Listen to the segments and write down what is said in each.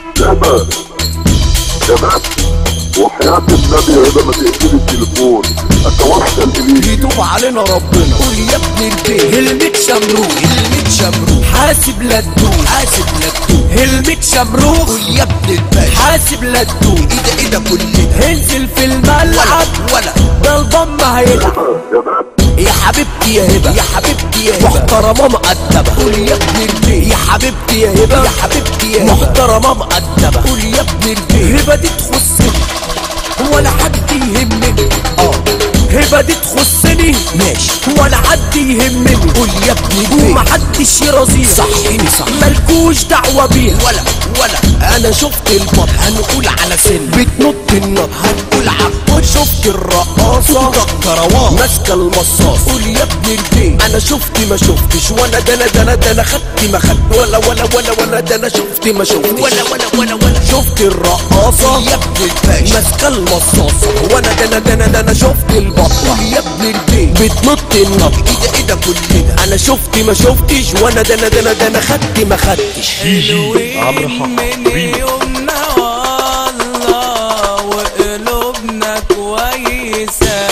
شباب شباب وحياة النبي يا هبة ما تقفلي التليفون اتوسل اليك يتوب علينا ربنا قول يا ابن البيت هلمت شمروخ هلمت شمروخ حاسب لا تدوس حاسب لا تدوس هلمت شمروخ قول يا ابن البيت حاسب لا تدوس ايه ده ايه ده كل ده انزل في الملعب ولا ده الضم هيلعب شباب يا حبيبتي يا هبه يا حبيبتي يا هبه محترمه مؤدبه قول يا ابن البيت يا حبيبتي يا هبه يا حبيبتي يا هبه محترمه مؤدبه قول يا ابن البيت هبه دي تخصني ولا حد يهمني اه هبه دي تخصني ماشي ولا حد يهمني قول يا ابن البيت ومحدش يرازيها صحيني صح مالكوش دعوه بيها ولا ولا انا شفت البط هنقول على سن بتنط النط هنقول عبود شفت الرقاصه الكروان ماسكه المصاص قول يا ابن البيت انا شفت ما شفتش وانا ده انا ده انا ده انا خدت ما خدت ولا ولا ولا ولا ده انا شفت ما شفتش ولا ولا ولا ولا شفت الرقاصه يا ابن الباشا ماسكه المصاصه وانا ده انا ده انا ده انا شفت البطه يا ابن البيت بتنط النط ايه ده ايه ده كل ده انا شفت ما شفتش وانا ده انا ده انا ده انا خدت ما خدتش حلوين من يومنا والله وقلوبنا كويسة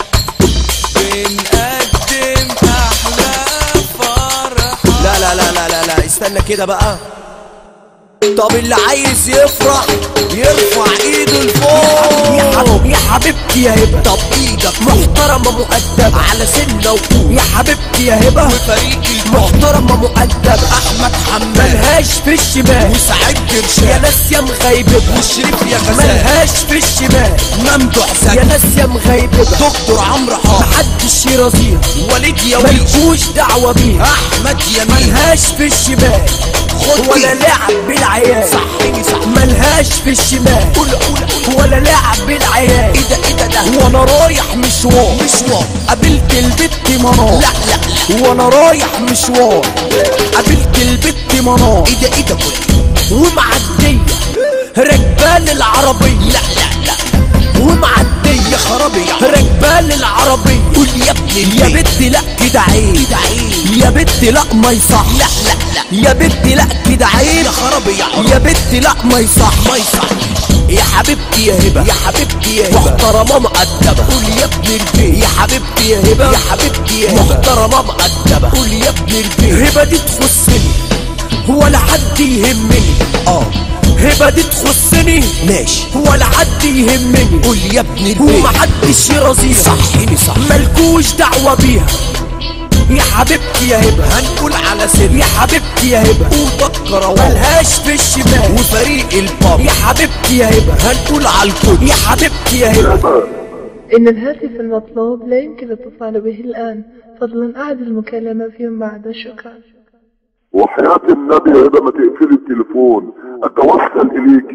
بنقدم أحلى فرحة لا لا لا لا لا لا استنى كده بقى طب اللي عايز يفرح يرفع ايده لفوق يا, حب... يا حبيبتي يا هبه طب ايدك محترمه مؤدبه على سنه وفوق يا حبيبتي يا هبه وفريق محترمه مؤدبه احمد حماد ملهاش في الشمال وسعيد جرشان يا ناس يا مغيبه وشريف يا غزال ملهاش في الشمال ممدوح زكي يا ناس يا مغيبه دكتور عمرو حافظ محدش يرازيها وليد يا ملكوش دعوه بيها احمد يمين ملهاش في الشمال خد ولا لعب بالعيال صحيني صح ملهاش في الشمال قول قول ولا لعب بالعيال ايه ده ايه ده ده وانا رايح مشوار مشوار قابلت البت منار لا لا لا وانا رايح مشوار قابلت البت منار ايه ده ايه ده كله ومعديه ركبان العربيه لا لا لا ومعدية خرابي ركبان العربية قول يا ابني يا بنتي لا كده عيب كده عيب يا بنتي لا ما يصح لا لا لا يا بنتي لا كده عيب يا خرابي يا بنتي لا ما يصح ما يصح يا حبيبتي يا هبة يا حبيبتي يا هبة محترمة مؤدبة قول يا ابن البيت يا حبيبتي يا هبة يا حبيبتي يا هبة محترمة مؤدبة قول يا ابن البيت هبة دي تخصني ولا حد يهمني اه هبه دي تخصني ماشي ولا حد يهمني قول يا ابن البيت ومحدش يرازيها صحيني صح مالكوش دعوه بيها يا حبيبتي يا هبه هنقول على سر يا حبيبتي يا هبه وتكروان ملهاش في الشمال وفريق الباب يا حبيبتي يا هبه هنقول على الكل يا حبيبتي يا هبه شباب إن الهاتف المطلوب لا يمكن الاتصال به الآن فضلا أعد المكالمة فيما بعد شكرا وحياة النبي يا هبة ما تقفلي التليفون اتوسل اليك